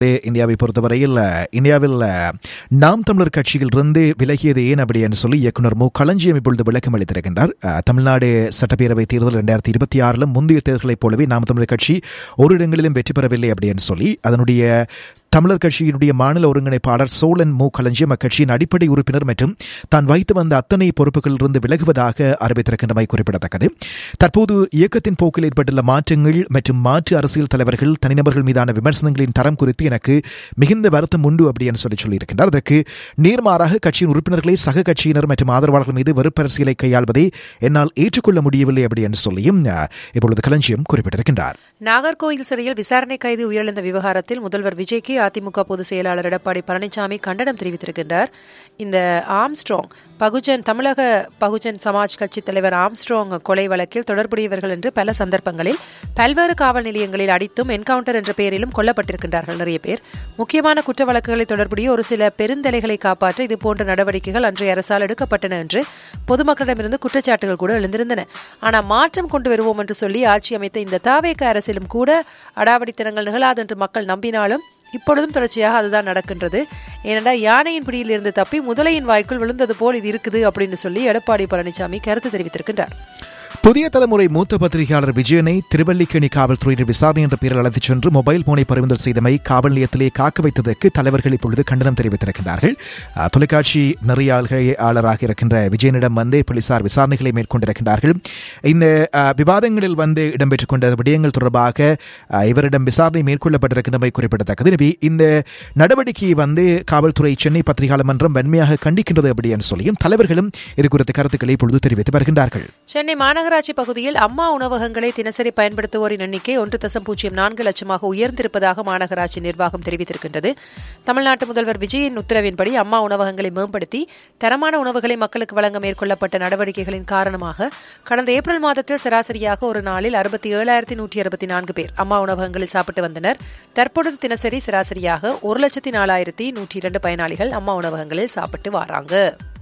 இந்தியாவை பொறுத்தவரையில் அஹ், இந்தியாவில் அஹ், நாம் தமிழர் கட்சியில் இருந்து விலகியது ஏன் அப்படி என்று சொல்லி இயக்குனர் மு களஞ்சியம் இப்பொழுது விளக்கம் அளித்திருக்கின்றார் அஹ், தமிழ்நாடு சட்டப்பேரவை தேர்தல் இரண்டாயிரத்தி இருபத்தி ஆறிலும் முந்தைய தேர்தலைப் போலவே நாம் தமிழர் கட்சி ஒரு இடங்களிலும் வெற்றி பெறவில்லை அப்படி என்று சொல்லி அதனுடைய தமிழர் கட்சியினுடைய மாநில ஒருங்கிணைப்பாளர் சோழன் மு களஞ்சியம் அக்கட்சியின் அடிப்படை உறுப்பினர் மற்றும் தான் வைத்து வந்த அத்தனை பொறுப்புகளிலிருந்து விலகுவதாக அறிவித்திருக்கின்றமை குறிப்பிடத்தக்கது தற்போது இயக்கத்தின் போக்கில் ஏற்பட்டுள்ள மாற்றங்கள் மற்றும் மாற்று அரசியல் தலைவர்கள் தனிநபர்கள் மீதான விமர்சனங்களின் தரம் குறித்து எனக்கு மிகுந்த வருத்தம் உண்டு அப்படி என்று சொல்லி சொல்லியிருக்கின்றார் அதற்கு நேர்மாறாக கட்சியின் உறுப்பினர்களை சக கட்சியினர் மற்றும் ஆதரவாளர்கள் மீது வெறுப்பரசியலை கையாள்வதை என்னால் ஏற்றுக்கொள்ள முடியவில்லை அப்படி என்று சொல்லியும் அஹ், இப்பொழுது களஞ்சியம் குறிப்பிட்டிருக்கின்றார் நாகர்கோயில் சிறையில் விசாரணை கைது உயிரிழந்த விவகாரத்தில் முதல்வர் விஜய்க்கு அதிமுக பொதுச் செயலாளர் எடப்பாடி பழனிசாமி கண்டனம் தெரிவித்திருக்கின்றார் இந்த ஆம்ஸ்ட்ராங் பகுஜன் தமிழக பகுஜன் சமாஜ் கட்சி தலைவர் ஆம்ஸ்ட்ராங் கொலை வழக்கில் தொடர்புடையவர்கள் என்று பல சந்தர்ப்பங்களில் பல்வேறு காவல் நிலையங்களில் அடித்தும் என்கவுண்டர் என்ற பெயரிலும் கொல்லப்பட்டிருக்கின்றார்கள் நிறைய பேர் முக்கியமான குற்ற வழக்குகளை தொடர்புடைய ஒரு சில பெருந்தலைகளை காப்பாற்ற இதுபோன்ற நடவடிக்கைகள் அன்றைய அரசால் எடுக்கப்பட்டன என்று பொதுமக்களிடமிருந்து குற்றச்சாட்டுகள் கூட எழுந்திருந்தன ஆனால் மாற்றம் கொண்டு வருவோம் என்று சொல்லி ஆட்சி அமைத்த இந்த தாவேக அரசிலும் கூட அடாவடித்தனங்கள் நிகழாது என்று மக்கள் நம்பினாலும் இப்பொழுதும் தொடர்ச்சியாக அதுதான் நடக்கின்றது ஏனென்றால் யானையின் பிடியிலிருந்து தப்பி முதலையின் வாய்க்குள் விழுந்தது போல் இது இருக்குது அப்படின்னு சொல்லி எடப்பாடி பழனிசாமி கருத்து தெரிவித்திருக்கின்றார் புதிய தலைமுறை மூத்த பத்திரிகையாளர் விஜயனை திருவல்லிக்கேணி காவல்துறையினர் விசாரணை என்ற பெயரில் அழைத்துச் சென்று மொபைல் போனை பறிமுதல் செய்தமை காவல் நிலையத்திலே காக்க வைத்ததற்கு தலைவர்கள் இப்பொழுது கண்டனம் தெரிவித்திருக்கிறார்கள் அஹ், தொலைக்காட்சி நெறியாளராக இருக்கின்ற விஜயனிடம் வந்து போலீசார் விசாரணைகளை மேற்கொண்டிருக்கின்றார்கள் இந்த அஹ், விவாதங்களில் வந்து இடம்பெற்றுக் கொண்ட விடயங்கள் தொடர்பாக அஹ், இவரிடம் விசாரணை மேற்கொள்ளப்பட்டிருக்கின்றமை குறிப்பிடத்தக்கது எனவே இந்த நடவடிக்கையை வந்து காவல்துறை சென்னை பத்திரிகையாளர் மன்றம் வன்மையாக கண்டிக்கின்றது அப்படி என்று சொல்லியும் தலைவர்களும் இது குறித்த கருத்துக்களை இப்பொழுது தெரிவித்து வருகின்றார்கள் சென்னை மாநகராட்சி பகுதியில் அம்மா உணவகங்களை தினசரி பயன்படுத்துவோரின் எண்ணிக்கை ஒன்று தசம் பூஜ்ஜியம் நான்கு லட்சமாக உயர்ந்திருப்பதாக மாநகராட்சி நிர்வாகம் தெரிவித்திருக்கின்றது தமிழ்நாட்டு முதல்வர் விஜயின் உத்தரவின்படி அம்மா உணவகங்களை மேம்படுத்தி தரமான உணவுகளை மக்களுக்கு வழங்க மேற்கொள்ளப்பட்ட நடவடிக்கைகளின் காரணமாக கடந்த ஏப்ரல் மாதத்தில் சராசரியாக ஒரு நாளில் அறுபத்தி ஏழாயிரத்தி நூற்றி அறுபத்தி நான்கு பேர் அம்மா உணவகங்களில் சாப்பிட்டு வந்தனர் தற்பொழுது தினசரி சராசரியாக ஒரு லட்சத்தி நாலாயிரத்தி நூற்றி இரண்டு பயனாளிகள் அம்மா உணவகங்களில் சாப்பிட்டு வராங்க